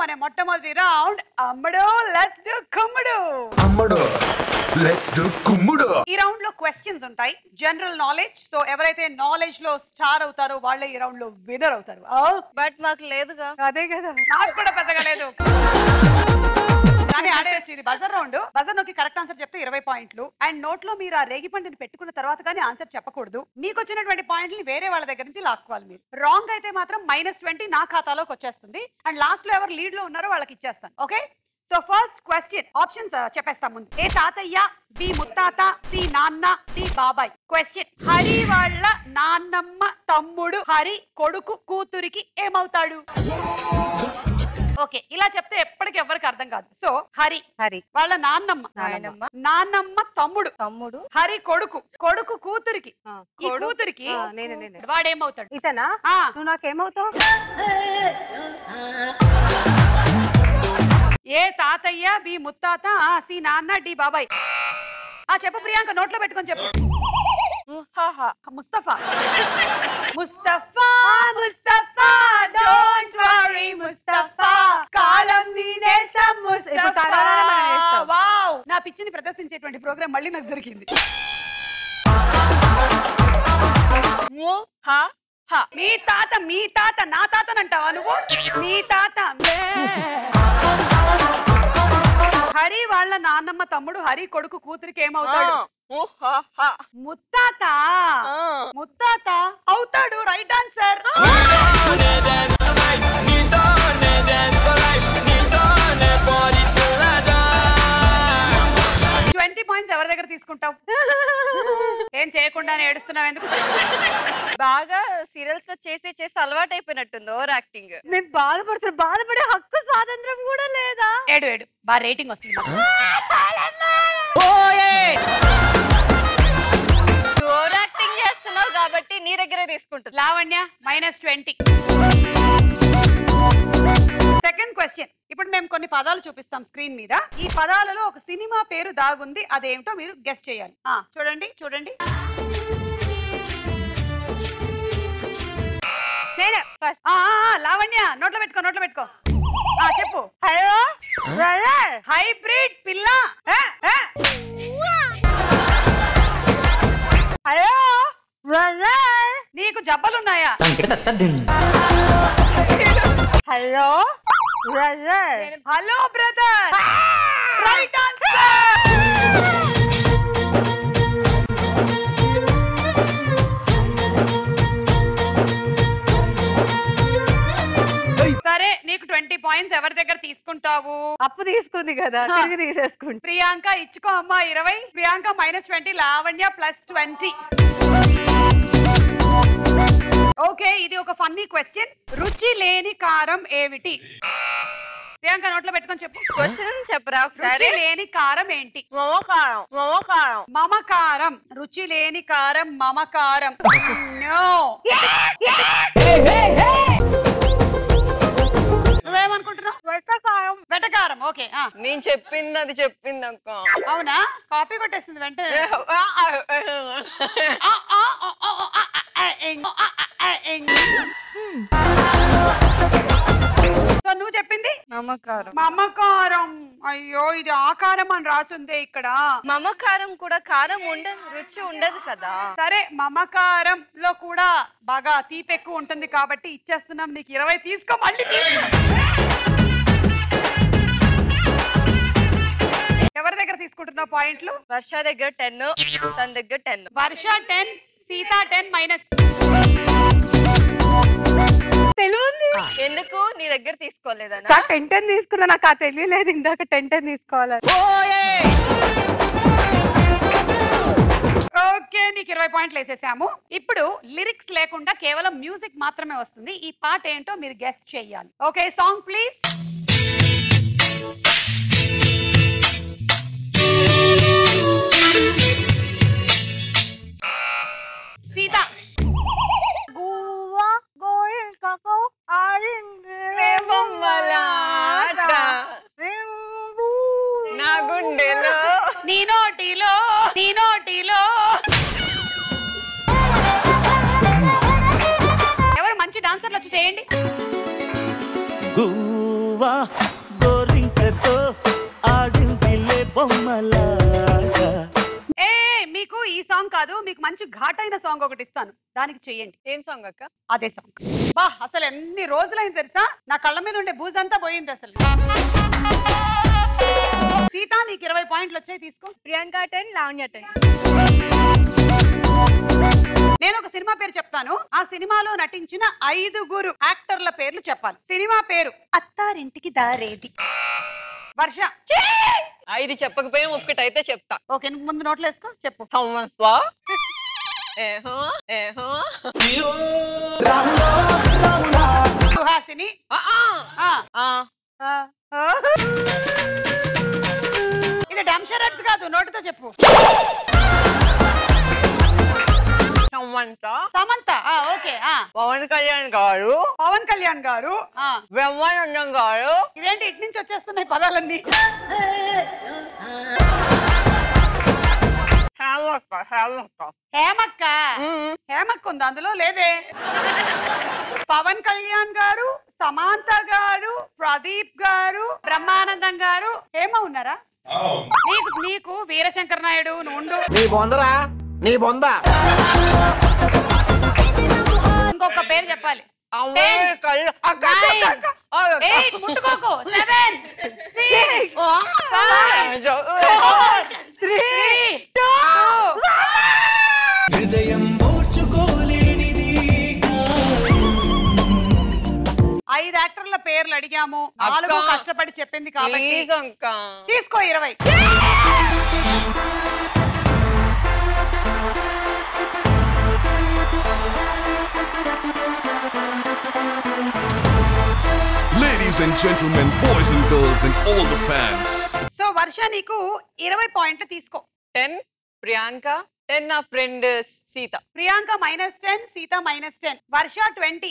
అనే మొట్టమొదటి రౌండ్ అమ్మడు లెట్స్ డు కుమ్ముడు అమ్మడు లెట్స్ డు కుమ్ముడు ఈ రౌండ్ లో క్వశ్చన్స్ ఉంటాయి జనరల్ నాలెడ్జ్ సో ఎవరైతే నాలెడ్జ్ లో స్టార్ అవుతారో వాళ్ళే ఈ రౌండ్ లో విన్నర్ అవుతారు బట్ మాకు లేదుగా అదే కదా నాకు కూడా పెద్దగా లేదు కానీ ఆడేయచ్చు ఇది బజర్ రౌండ్ బజర్ నొక్కి కరెక్ట్ ఆన్సర్ చెప్తే ఇరవై పాయింట్లు అండ్ నోట్ లో మీరు ఆ రేగి పండుని పెట్టుకున్న తర్వాత కానీ ఆన్సర్ చెప్పకూడదు మీకు వచ్చినటువంటి పాయింట్లు వేరే వాళ్ళ దగ్గర నుంచి లాక్కోవాలి మీరు రాంగ్ అయితే మాత్రం మైనస్ ట్వంటీ నా ఖాతాలోకి వచ్చేస్తుంది అండ్ లాస్ట్ లో ఎవరు లీడ్ లో ఉన్నారో వాళ్ళకి ఇచ్చేస్తాను okay so first question options చెప్పేస్తాం ముందు ఏ తాతయ్య బి ముత్తాత సి నాన్న డి బాబాయ్ క్వశ్చన్ హరి వాళ్ళ నాన్నమ్మ తమ్ముడు హరి కొడుకు కూతురికి ఏమవుతాడు ఓకే ఇలా చెప్తే ఎప్పటికి ఎవరికి అర్థం కాదు సో హరి హరి వాళ్ళ నాన్నమ్మ నాయనమ్మ. నాన్నమ్మ తమ్ముడు తమ్ముడు హరి కొడుకు కొడుకు కూతురికి ఈ కొడుకు. కూతురికి ఆ, నేనే, నేనే. వాడేమవుతాడు ఇతనా ఆ, నువ్వు నాకేమవుతావు ఏ తాతయ్య బి ముత్తాత ఆ, సి నాన్న డి బాబాయ్ ఆ చెప్పు ప్రియాంక నోట్లో పెట్టుకొని చెప్పు ముహాహా. ముస్తఫా ముస్తఫా ముస్తఫా డోంట్ వరీ ముస్తఫా కాలం నేనేస్తాం ఇప్పుడు కాలాలనే మనం వేస్తాం. వావ్ నా పిచ్చిని ప్రదర్శించేటువంటి ప్రోగ్రామ్ మళ్ళీ నాకు దొరికింది ముహాహా. మీ తాత మీ తాత నా తాతనంటావా నువ్వు మీ తాత హరి వాళ్ళ నాన్నమ్మ తమ్ముడు హరి కొడుకు కూతురికి ఏమవుతాడు ఆ, ముహాహా. ముత్తాత ఆ. ముత్తాత అవుతాడు రైట్ ఆన్సర్ ట్వంటీ పాయింట్స్ ఎవరి దగ్గర తీసుకుంటావు ఏం చేయకుండానే ఏడుస్తున్నావు ఎందుకు బాగా సీరియల్స్ లో చేసి చేసి అలవాటు అయిపోయినట్టుంది ఓవర్ యాక్టింగ్ నేను బాధపడుతున్నా బాధపడే హక్కు స్వాతంత్రం కూడా లేదా ఏడు ఏడు బాగా రేటింగ్ వస్తుంది మాకు. ఓవర్ యాక్టింగ్ చేస్తున్నావు కాబట్టి నీ దగ్గరే తీసుకుంటుంది Lavanya minus twenty second question ఇప్పుడు మేము కొన్ని పదాలు చూపిస్తాం స్క్రీన్ మీద ఈ పదాలలో ఒక సినిమా పేరు దాగుంది అదేమిటో మీరు గెస్ట్ చేయాలి ఆ చూడండి చూడండి నేనే ఫస్ట్ ఆ, ఆ, ఆ, లావణ్య నోట్లో పెట్టుకో నోట్లో పెట్టుకో ఆ చెప్పు హలో బ్రదర్ హైబ్రిడ్ పిల్ల ఆ, ఆ. హలో బ్రదర్ నీకు జబ్బలున్నాయా hello brother hello brother right answer సరే నీకు ట్వంటీ పాయింట్స్ ఎవరి దగ్గర తీసుకుంటావు అప్పు తీసుకుంది కదా తిరిగి తీసేసుకుంటా ప్రియాంక ఇచ్చుకో అమ్మా ఇరవై Priyanka minus twenty Lavanya plus twenty okay ఇది ఒక ఫన్నీ క్వశ్చన్ రుచి లేని కారం ఏమిటి ప్రియాంక నోట్లో పెట్టుకొని చెప్పు క్వశ్చన్ చెప్పరా రుచి ఒకసారి లేని కారం ఏంటి మమకారం మమకారం మమకారం రుచి లేని కారం మమకారం నో నువ్వేమనుకుంటున్నావు వర్షకాలం వెటకారం ఓకే ఆ. నేను చెప్పింది అది చెప్పింది అక్క అవునా కాపీ కొట్టేసింది వెంటనే ఆ, ఆ, ఆ, ఆ, ఆ, ఆ, ఆ, ఎంగ్. ఆ, ఆ, ఆ, ఎంగ్. సో నువ్వు చెప్పింది మమకారం మమకారం అయ్యో ఇది ఆకారం అని రాసుందే ఇక్కడ మమకారం కూడా కారం ఉండదు రుచి ఉండదు కదా సరే మమకారం లో కూడా బాగా తీపి ఎక్కువ ఉంటుంది కాబట్టి ఇచ్చేస్తున్నాం నీకు ఇరవై తీసుకో మళ్ళీ తీసుకో. ఎవరి దగ్గర తీసుకుంటున్నావు పాయింట్లు వర్ష దగ్గర టెన్ తన దగ్గర ten Varsha ten Sita ten minus తెలియంది ఎందుకు నీ దగ్గర తీసుకోలేదనా నాకు టెన్ టెన్ తీసుకున్నా నాకు ఆ తెలియలేదు ఇందాక టెన్ టెన్ తీసుకోవాలని ఓకే నీకు ఇరవై పాయింట్లు వేసేసాము ఇప్పుడు లిరిక్స్ లేకుండా కేవలం మ్యూజిక్ మాత్రమే వస్తుంది ఈ పాట ఏంటో మీరు గెస్ట్ చేయాలి ఓకే సాంగ్ ప్లీజ్ సీత గువ్వా గోరింకకు ఆడిందిలే బొమ్మలాట. రింగు. నా గుండెలో నీ నోటిలో నీ నోటిలో ఎవరు మంచి డాన్సర్లు వచ్చి చేయండి గువ్వా కాదు మీకు మంచి ఘాటైన సాంగ్ ఒకటి ఇస్తాను దానికి చెయ్యండి ఏం సాంగ్ అక్క అదే సాంగ్ బా అసలు ఎన్ని రోజులైంది తెలుసా నా కళ్ళ మీద ఉండే బూజంతా పోయింది అసలు సీత నీకు ఇరవై పాయింట్లు వచ్చాయి తీసుకో ప్రియాంక టెన్ లావణ్య టెన్ నేను ఒక సినిమా పేరు చెప్తాను ఆ సినిమాలో నటించిన ఐదుగురు యాక్టర్ల పేర్లు చెప్పాలి సినిమా పేరు అత్తారింటికి దారేది వర్ష ఐదు చెప్పకపోయినా ఒక్కటైతే చెప్తా ఓకే నువ్వు ముందు నోట్లో వేసుకో చెప్పు హమ్మా ఏహో ఏహో సుహాసిని ఆ, ఆ, ఆ, ఆ. ఆ, ఆ. ఇది డంషరట్స్ కాదు నోటితో చెప్పు సమంత సమంత ఆ, ఓకే ఆ పవన్ కళ్యాణ్ గారు పవన్ కళ్యాణ్ గారు ఆ బ్రహ్మానందం గారు ఇదేంటి ఇటు నుంచి వచ్చేస్తున్నాయి పదాలన్నీ హేమక్క హేమక్క హేమక్క మ్మ్. హేమక్క ఉంది అందులో లేదే పవన్ కళ్యాణ్ గారు సమాంత గారు ప్రదీప్ గారు బ్రహ్మానందం గారు హేమ ఉన్నారా నీకు నీకు వీరశంకర్ నాయుడు నువ్వు ఉండు నీ బొందరా నీ బొంద ఇంకొక పేరు చెప్పాలి అమ్మాయి కళ్ళు అక్క, అక్క, Nine. అక్క, అక్క. ఆ, అక్క. ఎయిట్ ముట్టుకోకు seven six five three two హృదయం ఓర్చుకోలేనిది ఐదు యాక్టర్ల పేర్లు అడిగాము నాలుగు అక్క. కష్టపడి చెప్పింది కాబట్టి ప్లీజ్ అక్క తీసుకో ఇరవై Ladies and gentlemen, boys and girls, and all the fans. So Varsha నీకు ఇరవై పాయింట్లు తీసుకో టెన్ ప్రియాంక టెన్ నా friend Sita Priyanka minus ten Sita minus ten Varsha twenty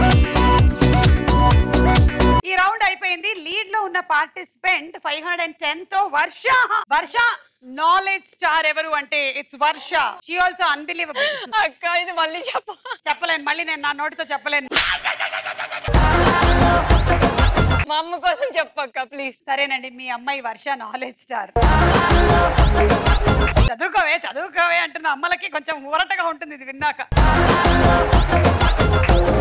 ఈ రౌండ్ అయిపోయింది లీడ్ లో ఉన్న participant five hundred and ten తో వర్ష వర్ష నాలెడ్జ్ స్టార్ ఎవరు అంటే it's Varsha she also unbelievable అక్క ఇది మళ్ళీ చెప్ప చెప్పలేను మళ్ళీ నేను నా నోటితో చెప్పలేను మా అమ్మ కోసం చెప్పక్క ప్లీజ్ సరేనండి మీ అమ్మాయి వర్ష నాలెడ్జ్ స్టార్ చదువుకోవే చదువుకోవే అంటున్న అమ్మలకి కొంచెం ఊరటగా ఉంటుంది ఇది విన్నాక